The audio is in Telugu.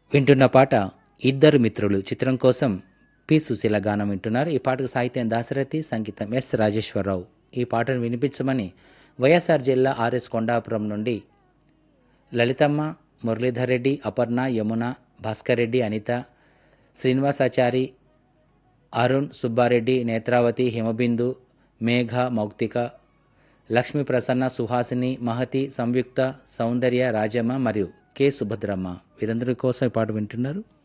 వింటున్న పాట ఇద్దరు మిత్రులు చిత్రం కోసం పి సుశీల గానం వింటున్నారు ఈ పాటకు సాహిత్యం దాశరథి సంగీతం ఎస్ రాజేశ్వరరావు ఈ పాటను వినిపించమని వైఎస్ఆర్ జిల్లా ఆర్ఎస్ కొండాపురం నుండి లలితమ్మ మురళీధర్ రెడ్డి అపర్ణ యమున భాస్కర్ రెడ్డి అనిత శ్రీనివాసాచారి అరుణ్ సుబ్బారెడ్డి నేత్రావతి హిమబిందు మేఘ మౌక్తిక లక్ష్మీ ప్రసన్న సుహాసిని మహతి సంయుక్త సౌందర్య రాజమ్మ మరియు కె సుభద్రమ్మ వీరందరి కోసం ఈ పాట వింటున్నారు